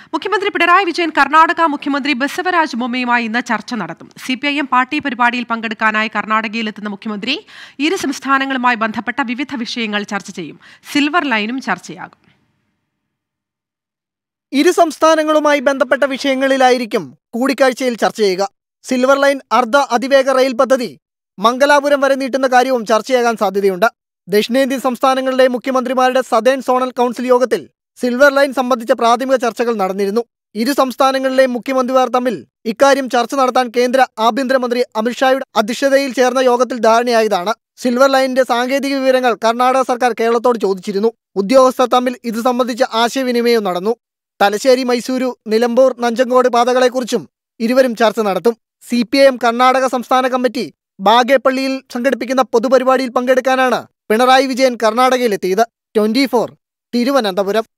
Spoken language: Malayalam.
മുഖ്യമന്ത്രി പിണറായി വിജയൻ കർണാടക മുഖ്യമന്ത്രി ബസവരാജ് ബൊമ്മയുമായി ഇന്ന് ചർച്ച നടത്തും സി പി ഐ എം പാർട്ടി പരിപാടിയിൽ പങ്കെടുക്കാനായി കർണാടകയിലെത്തുന്ന മുഖ്യമന്ത്രി ഇരു സംസ്ഥാനങ്ങളുമായി ബന്ധപ്പെട്ട വിവിധ വിഷയങ്ങൾ ചർച്ച ചെയ്യും സിൽവർ ലൈനും ചർച്ചയാകും ഇരു സംസ്ഥാനങ്ങളുമായി ബന്ധപ്പെട്ട വിഷയങ്ങളിലായിരിക്കും കൂടിക്കാഴ്ചയിൽ ചർച്ച ചെയ്യുക സിൽവർ ലൈൻ അർദ്ധ അതിവേഗ റെയിൽ പദ്ധതി മംഗലാപുരം വരെ നീട്ടുന്ന കാര്യവും ചർച്ചയാകാൻ സാധ്യതയുണ്ട് ദക്ഷിണേന്ത്യൻ സംസ്ഥാനങ്ങളിലെ മുഖ്യമന്ത്രിമാരുടെ സദേൺ സോണൽ കൗൺസിൽ യോഗത്തിൽ സിൽവർ ലൈൻ സംബന്ധിച്ച പ്രാഥമിക ചർച്ചകൾ നടന്നിരുന്നു ഇരു സംസ്ഥാനങ്ങളിലെ മുഖ്യമന്ത്രിമാർ തമ്മിൽ ഇക്കാര്യം ചർച്ച നടത്താൻ കേന്ദ്ര ആഭ്യന്തരമന്ത്രി അമിത്ഷായുടെ അധ്യക്ഷതയിൽ ചേർന്ന യോഗത്തിൽ ധാരണയായതാണ് സിൽവർ ലൈനിന്റെ സാങ്കേതിക വിവരങ്ങൾ കർണാടക സർക്കാർ കേരളത്തോട് ചോദിച്ചിരുന്നു ഉദ്യോഗസ്ഥർ തമ്മിൽ ഇത് സംബന്ധിച്ച ആശയവിനിമയം നടന്നു തലശ്ശേരി മൈസൂരു നിലമ്പൂർ നഞ്ചങ്കോട് പാതകളെക്കുറിച്ചും ഇരുവരും ചർച്ച നടത്തും സി പി ഐ എം കർണാടക സംസ്ഥാന കമ്മിറ്റി ബാഗേപ്പള്ളിയിൽ സംഘടിപ്പിക്കുന്ന പൊതുപരിപാടിയിൽ പങ്കെടുക്കാനാണ് പിണറായി വിജയൻ കർണാടകയിലെത്തിയത് ട്വന്റി ഫോർ തിരുവനന്തപുരം